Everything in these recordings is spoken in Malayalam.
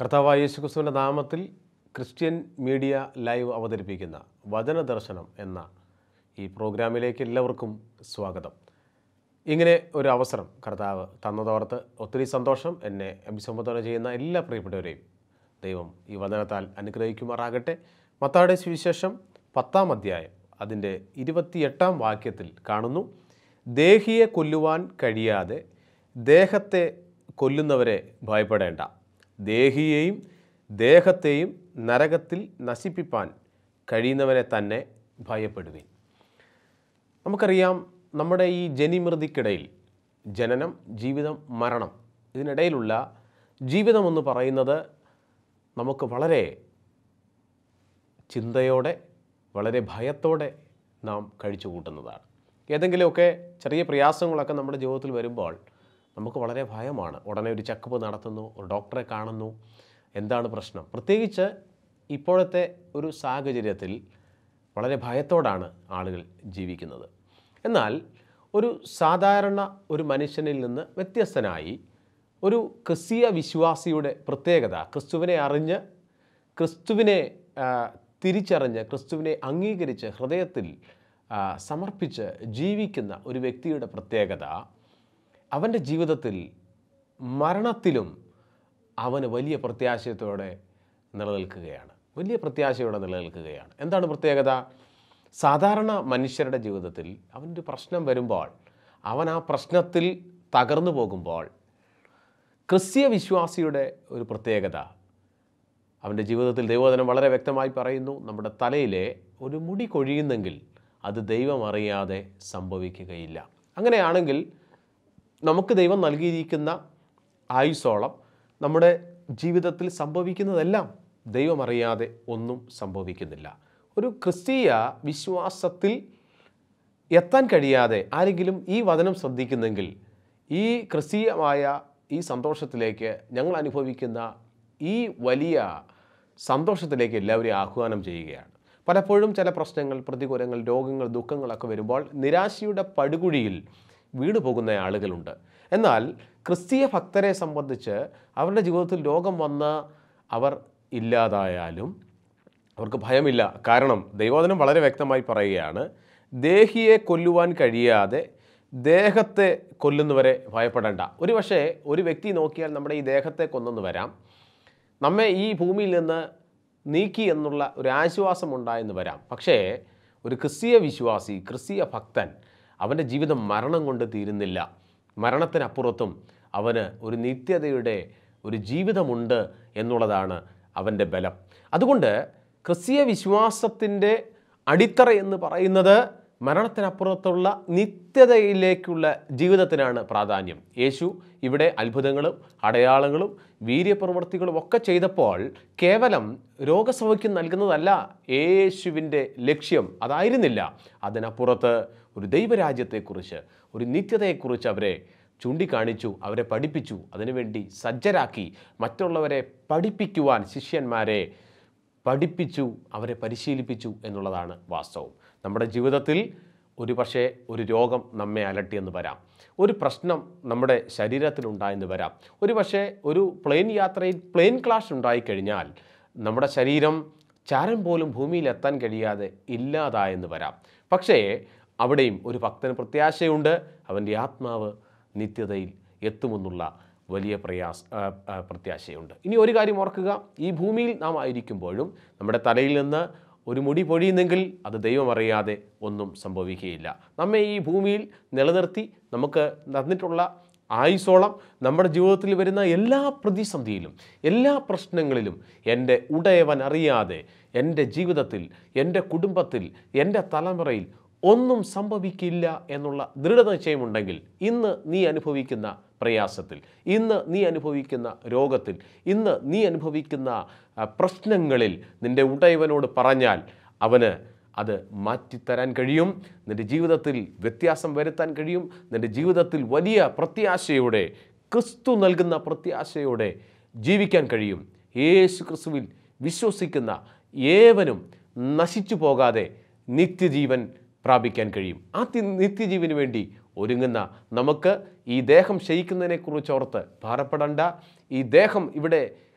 കർത്താവായ യേശുക്രിസ്തുവിൻ്റെ നാമത്തിൽ ക്രിസ്ത്യൻ മീഡിയ ലൈവ് അവതരിപ്പിക്കുന്ന വചനദർശനം എന്ന ഈ പ്രോഗ്രാമിലേക്ക് എല്ലാവർക്കും സ്വാഗതം ഇങ്ങനെ ഒരു അവസരം കർത്താവ് തന്നതോർത്ത് ഒത്തിരി സന്തോഷം എന്നെ അഭിസംബോധന ചെയ്യുന്ന എല്ലാ പ്രിയപ്പെട്ടവരെയും ദൈവം ഈ വചനത്താൽ അനുഗ്രഹിക്കുമാറാകട്ടെ മത്താടെ സുവിശേഷം പത്താം അധ്യായം അതിൻ്റെ ഇരുപത്തിയെട്ടാം വാക്യത്തിൽ കാണുന്നു ദേഹിയെ കൊല്ലുവാൻ കഴിയാതെ ദേഹത്തെ കൊല്ലുന്നവരെ ഭയപ്പെടേണ്ട ദേഹിയെയും ദേഹത്തെയും നരകത്തിൽ നശിപ്പിപ്പാൻ കഴിയുന്നവനെ തന്നെ ഭയപ്പെടുവിൻ നമുക്കറിയാം നമ്മുടെ ഈ ജനിമൃതിക്കിടയിൽ ജനനം ജീവിതം മരണം ഇതിനിടയിലുള്ള ജീവിതം എന്ന് പറയുന്നത് നമുക്ക് വളരെ ചിന്തയോടെ വളരെ ഭയത്തോടെ നാം കഴിച്ചു കൂട്ടുന്നതാണ് ഏതെങ്കിലുമൊക്കെ ചെറിയ പ്രയാസങ്ങളൊക്കെ നമ്മുടെ ജീവിതത്തിൽ വരുമ്പോൾ നമുക്ക് വളരെ ഭയമാണ് ഉടനെ ഒരു ചെക്കപ്പ് നടത്തുന്നു ഒരു ഡോക്ടറെ കാണുന്നു എന്താണ് പ്രശ്നം പ്രത്യേകിച്ച് ഇപ്പോഴത്തെ ഒരു സാഹചര്യത്തിൽ വളരെ ഭയത്തോടാണ് ആളുകൾ ജീവിക്കുന്നത് എന്നാൽ ഒരു സാധാരണ ഒരു മനുഷ്യനിൽ നിന്ന് വ്യത്യസ്തനായി ഒരു ക്രിസ്തീയ വിശ്വാസിയുടെ പ്രത്യേകത ക്രിസ്തുവിനെ അറിഞ്ഞ് ക്രിസ്തുവിനെ ആ, തിരിച്ചറിഞ്ഞ് ക്രിസ്തുവിനെ അംഗീകരിച്ച് ഹൃദയത്തിൽ ആ, സമർപ്പിച്ച് ജീവിക്കുന്ന ഒരു വ്യക്തിയുടെ പ്രത്യേകത അവൻ്റെ ജീവിതത്തിൽ മരണത്തിലും അവന് വലിയ പ്രത്യാശയത്തോടെ നിലനിൽക്കുകയാണ് വലിയ പ്രത്യാശയോടെ നിലനിൽക്കുകയാണ് എന്താണ് പ്രത്യേകത സാധാരണ മനുഷ്യരുടെ ജീവിതത്തിൽ അവൻ്റെ പ്രശ്നം വരുമ്പോൾ അവൻ ആ പ്രശ്നത്തിൽ തകർന്നു പോകുമ്പോൾ ക്രിസ്തീയ വിശ്വാസിയുടെ ഒരു പ്രത്യേകത അവൻ്റെ ജീവിതത്തിൽ ദൈവവചനം വളരെ വ്യക്തമായി പറയുന്നു നമ്മുടെ തലയിലെ ഒരു മുടി കൊഴിയുന്നെങ്കിൽ അത് ദൈവം അറിയാതെ സംഭവിക്കുകയില്ല അങ്ങനെയാണെങ്കിൽ നമുക്ക് ദൈവം നൽകിയിരിക്കുന്ന ആയുസോളം നമ്മുടെ ജീവിതത്തിൽ സംഭവിക്കുന്നതെല്ലാം ദൈവം അറിയാതെ ഒന്നും സംഭവിക്കുന്നില്ല ഒരു ക്രിസ്തീയ വിശ്വാസത്തിൽ എത്താൻ കഴിയാതെ ആരെങ്കിലും ഈ വചനം ശ്രദ്ധിക്കുന്നെങ്കിൽ ഈ ക്രിസ്തീയമായ ഈ സന്തോഷത്തിലേക്ക് ഞങ്ങൾ അനുഭവിക്കുന്ന ഈ വലിയ സന്തോഷത്തിലേക്ക് എല്ലാവരെയും ആഹ്വാനം ചെയ്യുകയാണ് പലപ്പോഴും ചില പ്രശ്നങ്ങൾ പ്രതികൂലങ്ങൾ രോഗങ്ങൾ ദുഃഖങ്ങളൊക്കെ വരുമ്പോൾ നിരാശയുടെ പടുകുഴിയിൽ വീണു പോകുന്ന ആളുകളുണ്ട് എന്നാൽ ക്രിസ്തീയ ഭക്തരെ സംബന്ധിച്ച് അവരുടെ ജീവിതത്തിൽ രോഗം വന്ന് അവർ ഇല്ലാതായാലും അവർക്ക് ഭയമില്ല കാരണം ദൈവോധനം വളരെ വ്യക്തമായി പറയുകയാണ് ദേഹിയെ കൊല്ലുവാൻ കഴിയാതെ ദേഹത്തെ കൊല്ലുന്നവരെ ഭയപ്പെടേണ്ട ഒരു പക്ഷേ ഒരു വ്യക്തി നോക്കിയാൽ നമ്മുടെ ഈ ദേഹത്തെ കൊന്നെന്ന് വരാം നമ്മെ ഈ ഭൂമിയിൽ നിന്ന് നീക്കി എന്നുള്ള ഒരു ആശ്വാസം ഉണ്ടായെന്ന് വരാം പക്ഷേ ഒരു ക്രിസ്തീയ വിശ്വാസി ക്രിസ്തീയ ഭക്തൻ അവൻ്റെ ജീവിതം മരണം കൊണ്ട് തീരുന്നില്ല മരണത്തിനപ്പുറത്തും അവന് ഒരു നിത്യതയുടെ ഒരു ജീവിതമുണ്ട് എന്നുള്ളതാണ് അവൻ്റെ ബലം അതുകൊണ്ട് ക്രിസ്തീയ വിശ്വാസത്തിൻ്റെ അടിത്തറ എന്ന് പറയുന്നത് മരണത്തിനപ്പുറത്തുള്ള നിത്യതയിലേക്കുള്ള ജീവിതത്തിനാണ് പ്രാധാന്യം യേശു ഇവിടെ അത്ഭുതങ്ങളും അടയാളങ്ങളും വീര്യപ്രവൃത്തികളും ഒക്കെ ചെയ്തപ്പോൾ കേവലം രോഗസൗഖ്യം നൽകുന്നതല്ല യേശുവിൻ്റെ ലക്ഷ്യം അതായിരുന്നില്ല അതിനപ്പുറത്ത് ഒരു ദൈവരാജ്യത്തെക്കുറിച്ച് ഒരു നിത്യതയെക്കുറിച്ച് അവരെ ചൂണ്ടിക്കാണിച്ചു അവരെ പഠിപ്പിച്ചു അതിനുവേണ്ടി സജ്ജരാക്കി മറ്റുള്ളവരെ പഠിപ്പിക്കുവാൻ ശിഷ്യന്മാരെ പഠിപ്പിച്ചു അവരെ പരിശീലിപ്പിച്ചു എന്നുള്ളതാണ് വാസ്തവം നമ്മുടെ ജീവിതത്തിൽ ഒരു പക്ഷേ ഒരു രോഗം നമ്മെ അലട്ടിയെന്ന് വരാം ഒരു പ്രശ്നം നമ്മുടെ ശരീരത്തിലുണ്ടായെന്ന് വരാം ഒരു പക്ഷേ ഒരു പ്ലെയിൻ യാത്രയിൽ പ്ലെയിൻ ക്ലാഷ് ഉണ്ടായിക്കഴിഞ്ഞാൽ നമ്മുടെ ശരീരം ചാരം പോലും ഭൂമിയിൽ എത്താൻ കഴിയാതെ ഇല്ലാതായെന്ന് വരാം പക്ഷേ അവിടെയും ഒരു ഭക്തന് പ്രത്യാശയുണ്ട് അവൻ്റെ ആത്മാവ് നിത്യതയിൽ എത്തുമെന്നുള്ള വലിയ പ്രയാസ ആ, ആ, പ്രത്യാശയുണ്ട് ഇനി ഒരു കാര്യം ഓർക്കുക ഈ ഭൂമിയിൽ നാം ആയിരിക്കുമ്പോഴും നമ്മുടെ തലയിൽ നിന്ന് ഒരു മുടി പൊഴിയുന്നെങ്കിൽ അത് ദൈവം അറിയാതെ ഒന്നും സംഭവിക്കുകയില്ല നമ്മെ ഈ ഭൂമിയിൽ നിലനിർത്തി നമുക്ക് തന്നിട്ടുള്ള ആയുസോളം നമ്മുടെ ജീവിതത്തിൽ വരുന്ന എല്ലാ പ്രതിസന്ധിയിലും എല്ലാ പ്രശ്നങ്ങളിലും എൻ്റെ ഉടയവൻ അറിയാതെ എൻ്റെ ജീവിതത്തിൽ എൻ്റെ കുടുംബത്തിൽ എൻ്റെ തലമുറയിൽ ഒന്നും സംഭവിക്കില്ല എന്നുള്ള ദൃഢനിശ്ചയമുണ്ടെങ്കിൽ ഇന്ന് നീ അനുഭവിക്കുന്ന പ്രയാസത്തിൽ ഇന്ന് നീ അനുഭവിക്കുന്ന രോഗത്തിൽ ഇന്ന് നീ അനുഭവിക്കുന്ന ആ, പ്രശ്നങ്ങളിൽ നിൻ്റെ ഉടയവനോട് പറഞ്ഞാൽ അവന് അത് മാറ്റിത്തരാൻ കഴിയും നിൻ്റെ ജീവിതത്തിൽ വ്യത്യാസം വരുത്താൻ കഴിയും നിൻ്റെ ജീവിതത്തിൽ വലിയ പ്രത്യാശയോടെ ക്രിസ്തു നൽകുന്ന പ്രത്യാശയോടെ ജീവിക്കാൻ കഴിയും യേശു ക്രിസ്തുവിൽ വിശ്വസിക്കുന്ന ഏവനും നശിച്ചു പോകാതെ നിത്യജീവൻ പ്രാപിക്കാൻ കഴിയും ആ തി- നിത്യജീവന് വേണ്ടി ഒരുങ്ങുന്ന നമുക്ക് ഈ ദേഹം ക്ഷയിക്കുന്നതിനെക്കുറിച്ച് ഓർത്ത് ഭാരപ്പെടേണ്ട ഈ ദേഹം ഇവിടെ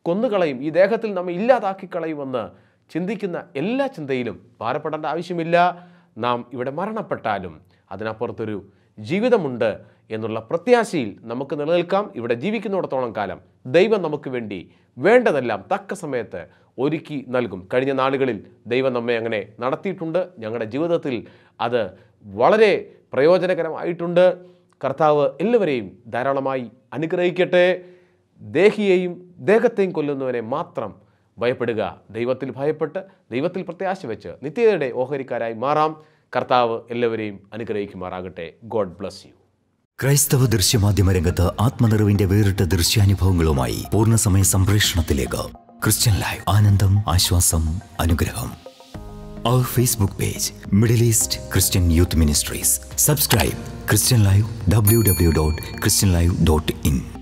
കൊന്നുകളയും ഈ ദേഹത്തിൽ നമ്മെ ഇല്ലാതാക്കി കളയുമെന്ന് ചിന്തിക്കുന്ന എല്ലാ ചിന്തയിലും ഭാരപ്പെടേണ്ട ആവശ്യമില്ല നാം ഇവിടെ മരണപ്പെട്ടാലും അതിനപ്പുറത്തൊരു ജീവിതമുണ്ട് എന്നുള്ള പ്രത്യാശയിൽ നമുക്ക് നിലനിൽക്കാം ഇവിടെ ജീവിക്കുന്നിടത്തോളം കാലം ദൈവം നമുക്ക് വേണ്ടി വേണ്ടതെല്ലാം തക്ക സമയത്ത് ഒരുക്കി നൽകും കഴിഞ്ഞ നാളുകളിൽ ദൈവം നമ്മെ അങ്ങനെ നടത്തിയിട്ടുണ്ട് ഞങ്ങളുടെ ജീവിതത്തിൽ അത് വളരെ പ്രയോജനകരമായിട്ടുണ്ട് കർത്താവ് എല്ലാവരെയും ധാരാളമായി അനുഗ്രഹിക്കട്ടെ ദേഹിയെയും ദേഹത്തെയും കൊല്ലുന്നവനെ മാത്രം ഭയപ്പെടുക ദൈവത്തിൽ ഭയപ്പെട്ട് ദൈവത്തിൽ പ്രത്യാശ വെച്ച് നിത്യതയുടെ ഓഹരിക്കാരായി മാറാം കർത്താവ് എല്ലാവരെയും അനുഗ്രഹിക്കുമാറാകട്ടെ ഗോഡ് ബ്ലസ് യു ക്രൈസ്തവ ദൃശ്യമാധ്യമ രംഗത്ത് ആത്മനിറവിന്റെ വേറിട്ട ദൃശ്യാനുഭവങ്ങളുമായി പൂർണ്ണസമയ സംപ്രേഷണത്തിലേക്ക് ക്രിസ്ത്യൻ ലൈവ് ആനന്ദം ആശ്വാസം അനുഗ്രഹം അവർ Facebook page Middle East Christian youth ministries subscribe Christian live W W dot Christian live dot in